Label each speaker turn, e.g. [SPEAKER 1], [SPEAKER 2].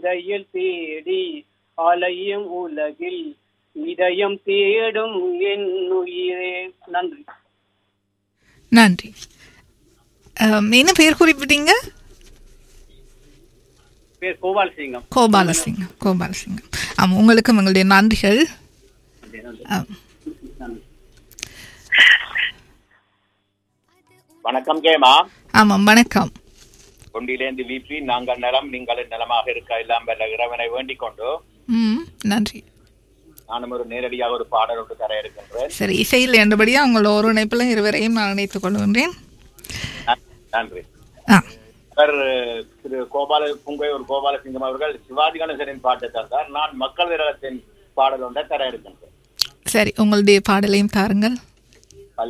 [SPEAKER 1] புதையல் தேடி அலையும் உலகில் இதயம் தேடும் என் உயிரே நன்றி
[SPEAKER 2] நன்றி அம், என்ன பேர் குறிப்பிட்டீங்க
[SPEAKER 1] பேர் கோபால் சிங்கம்
[SPEAKER 2] கோபாலசிங்கம் கோபாலசிங்கம் ஆமாம் உங்களுக்கும் எங்களுடைய நன்றிகள் ஆம்.
[SPEAKER 3] வணக்கம் கேமா
[SPEAKER 2] ஆமாம் வணக்கம்
[SPEAKER 3] கொண்டிலேந்து விபி நாங்கள் நலம் நீங்கள் நலமாக இருக்க எல்லாம் வல்ல இறைவனை வேண்டிக் கொண்டு
[SPEAKER 2] ம் நன்றி
[SPEAKER 3] நானும் ஒரு நேரடியாக ஒரு பாடல் ஒன்று தர இருக்கின்றேன்
[SPEAKER 2] சரி இசையில் என்றபடியாக உங்கள் ஒரு இணைப்பில் இருவரையும் நான் இணைத்துக் கொள்கின்றேன்
[SPEAKER 3] நன்றி
[SPEAKER 2] ஆ
[SPEAKER 3] சார் திரு கோபால புங்கை ஒரு கோபாலசிங்கம் அவர்கள் சிவாஜி கணேசனின் பாட்டை தந்தார் நான் மக்கள் விரகத்தின் பாடல் ஒன்றை தர இருக்கின்றேன்
[SPEAKER 2] சரி உங்களுடைய பாடலையும் தாருங்கள்